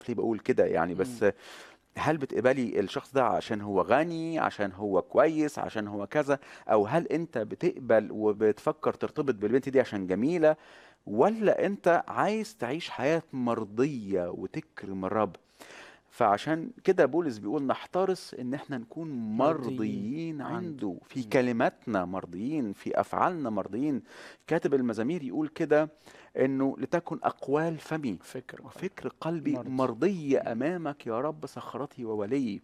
ليه بقول كده يعني بس هل بتقبلي الشخص ده عشان هو غني عشان هو كويس عشان هو كذا او هل انت بتقبل وبتفكر ترتبط بالبنت دي عشان جميلة ولا انت عايز تعيش حياة مرضية وتكرم الرب فعشان كده بولس بيقول نحترس ان احنا نكون مرضيين مرضيين عنده. عنده في مم. كلماتنا مرضيين في افعالنا مرضيين كاتب المزامير يقول كده انه لتكن اقوال فمي فكر وفكر قلبي مرضي. مرضية أمامك يا رب صخرتي وولي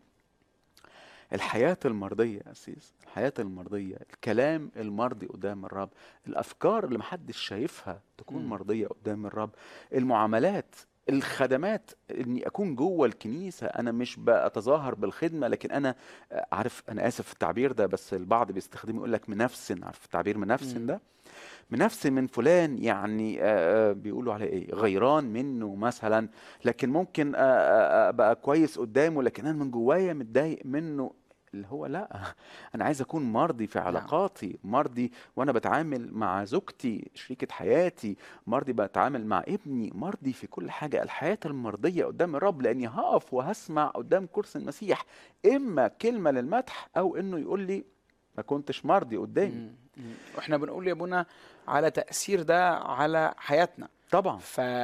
الحياة المرضية يا أسيس الحياة المرضية الكلام المرضي قدام الرب الأفكار اللي محدش شايفها تكون مم. مرضية قدام الرب المعاملات الخدمات اني اكون جوه الكنيسه انا مش بتظاهر بالخدمه لكن انا آه، عارف انا اسف في التعبير ده بس البعض بيستخدمه يقول لك منفسن عارف التعبير منفسن مم. ده منفسن من فلان يعني آه، آه، بيقولوا عليه ايه غيران منه مثلا لكن ممكن آه، آه، آه، ابقى كويس قدامه لكن انا من جوايا متضايق منه اللي هو لا انا عايز اكون مرضي في علاقاتي مرضي وانا بتعامل مع زوجتي شريكة حياتي مرضي بتعامل مع ابني مرضي في كل حاجة الحياة المرضية قدام الرب لاني هقف وهسمع قدام كرسي المسيح اما كلمة للمدح او انه يقول لي ما كنتش مرضي قدامي مم. مم. واحنا بنقول يا ابونا على تأثير ده على حياتنا طبعا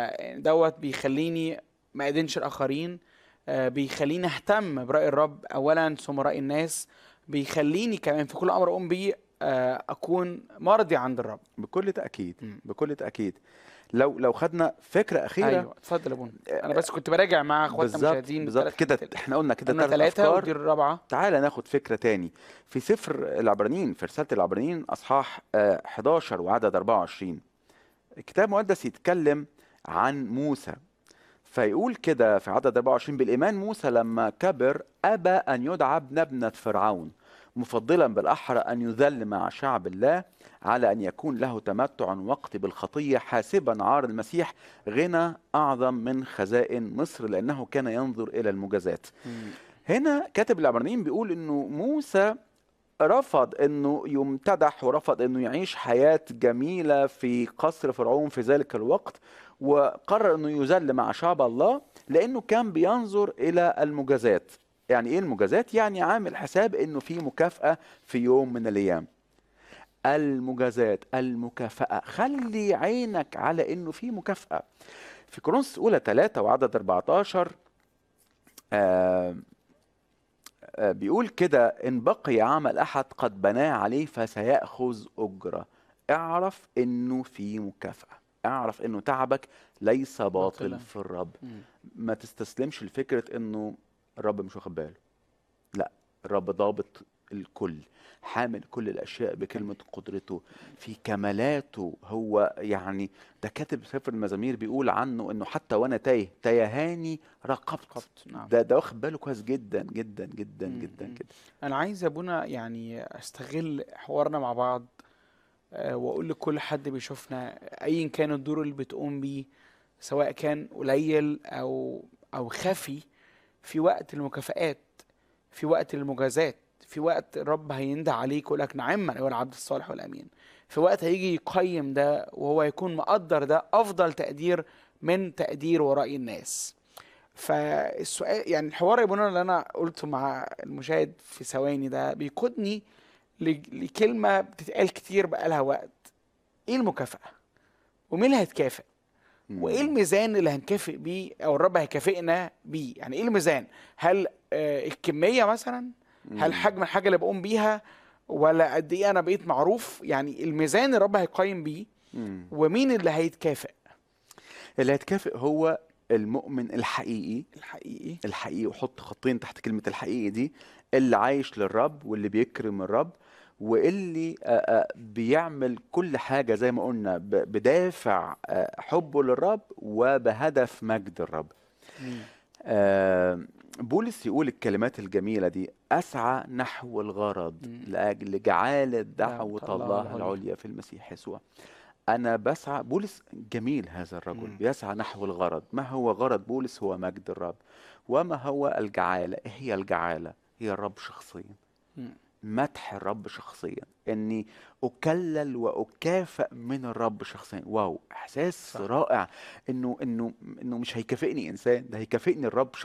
فدوت بيخليني ما ادينش الاخرين آه، بيخليني اهتم برأي الرب اولا ثم رأي الناس بيخليني كمان في كل امر اقوم بيه آه، اكون مرضي عند الرب بكل تأكيد مم. بكل تأكيد لو لو خدنا فكرة أخيرة ايوه اتفضل يا ابونا انا بس كنت براجع مع اخواتنا بالظبط المشاهدين بالظبط تلات كده حتت. احنا قلنا كده قلنا ثلاث ثلاثة ودي أفكار الرابعة تعالى ناخد فكرة تاني في سفر العبرانيين في رسالة العبرانيين أصحاح آه، 11 وعدد 24 الكتاب المقدس يتكلم عن موسى فيقول كده في عدد 24 بالإيمان موسى لما كبر أبى أن يدعى ابن ابنة فرعون مفضلا بالأحرى أن يذل مع شعب الله على أن يكون له تمتع وقت بالخطية حاسبا عار المسيح غنى أعظم من خزائن مصر لأنه كان ينظر إلى المجازات مم. هنا كاتب العبرانيين بيقول انه موسى رفض انه يمتدح ورفض انه يعيش حياة جميلة في قصر فرعون في ذلك الوقت وقرر انه يذل مع شعب الله لانه كان بينظر الى المجازات يعني ايه المجازات يعني عامل حساب انه في مكافأة في يوم من الايام المجازات المكافأة خلي عينك على انه في مكافأة في كورنثوس اولى 3 وعدد 14 آه آه، بيقول كده إن بقي عمل أحد قد بناه عليه فسيأخذ أجرة اعرف إنه في مكافأة اعرف إنه تعبك ليس باطل باطلا. في الرب مم. ما تستسلمش لفكرة إنه الرب مش واخد باله لا الرب ضابط الكل حامل كل الأشياء بكلمة قدرته في كمالاته هو يعني ده كاتب سفر المزامير بيقول عنه إنه حتى وأنا تايه تيهاني رقبت قبط نعم ده ده واخد باله كويس جدا جدا جدا مم، جدا مم. جدا انا عايز يا ابونا يعني استغل حوارنا مع بعض آه، واقول لكل حد بيشوفنا ايا كان الدور اللي بتقوم بيه سواء كان قليل او او خفي في وقت المكافآت في وقت المجازات في وقت الرب هينده عليك ويقول لك نعم ايها العبد الصالح والامين في وقت هيجي يقيم ده وهو يكون مقدر ده افضل تقدير من تقدير ورأي الناس فالسؤال يعني الحوار يا بونا اللي انا قلته مع المشاهد في ثواني ده بيقودني ل- لكلمه بتتقال كتير بقالها وقت ايه المكافاه ومين اللي هيتكافئ وايه الميزان اللي هنكافئ بيه او الرب هيكافئنا بيه يعني ايه الميزان هل آه الكميه مثلا هل حجم الحاجه اللي بقوم بيها ولا قد ايه انا بقيت معروف يعني الميزان الرب هيقيم بيه مم. ومين اللي هيتكافئ اللي هيتكافئ هو المؤمن الحقيقي الحقيقي الحقيقي وحط خطين تحت كلمة الحقيقي دي اللي عايش للرب واللي بيكرم الرب واللي آه، آه، بيعمل كل حاجة زي ما قلنا ب- بدافع آه، حبه للرب وبهدف مجد الرب مم. آه، بولس يقول الكلمات الجميلة دي أسعى نحو الغرض مم. لأجل جعالة دعوة دعوة الله الله العليا. العليا في المسيح يسوع أنا بسعى بولس جميل هذا الرجل مم. بيسعى نحو الغرض ما هو غرض بولس هو مجد الرب وما هو الجعالة إيه هي الجعالة هي الرب شخصيا مم. مدح الرب شخصيا اني اكلل واكافئ من الرب شخصيا واو احساس صح رائع انه انه انه مش هيكافئني انسان ده هيكافئني الرب